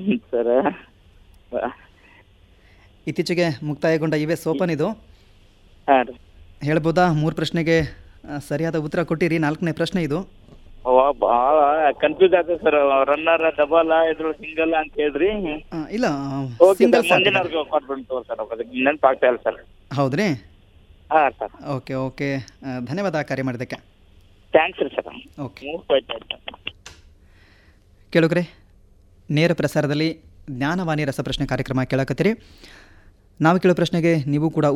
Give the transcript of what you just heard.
sir ಇತ್ತೀಚೆಗೆ ಮುಕ್ತಾಯಗೊಂಡ ಇವೇ ಸೋಪನ್ ಇದು ಹಾಂ ರೀ ಹೇಳ್ಬೋದಾ ಮೂರು ಪ್ರಶ್ನೆಗೆ ಆ, ಸರಿಯಾದ ಉತ್ತರ ಕೊಟ್ಟಿರಿ ನಾಲ್ಕನೇ ಪ್ರಶ್ನೆ ಇದು ವಾ ಭಾಳ ಕನ್ಫ್ಯೂಸ್ ಆಗ್ತದೆ ಸರ್ ರನ್ನರ್ ಡಬಲ್ ಇದ್ರ ಸಿಂಗಲ್ ಅಂತ ಹೇಳ್ರಿ ಆ, ಇಲ್ಲ ಓಕೆ ಸಿಂಗಲ್ ಸರ್ ಮುಂದಿನವ್ರಿಗೆ ಕೊಟ್ಬಿಟ್ಟು ಸರ್ ಅದಕ್ಕೆ ನೆನಪಾಗ್ತಾ ಇಲ್ಲ ಸರ್ ಹೌದ್ರಿ ಹಾಂ ಸರ್ ಓಕೆ ಓಕೆ ಆ, ಧನ್ಯವಾದ ಕಾರ್ಯ ಮಾಡಿದ್ದಕ್ಕೆ ಥ್ಯಾಂಕ್ಸ್ ರೀ ಸರ್ ಓಕೆ ಮೂರು ಆಯ್ತು ಕೇಳುಗ್ರೆ ನೇರ ಪ್ರಸಾರದಲ್ಲಿ ಜ್ಞಾನವಾಣಿ ರಸಪ್ರಶ್ನೆ ಕಾರ್ಯಕ್ರಮ ಕೇಳಕತ್ತೀರಿ ನಾವು ಕೇಳೋ ಪ್ರಶ್ನೆಗೆ ನೀವು ಕೂಡ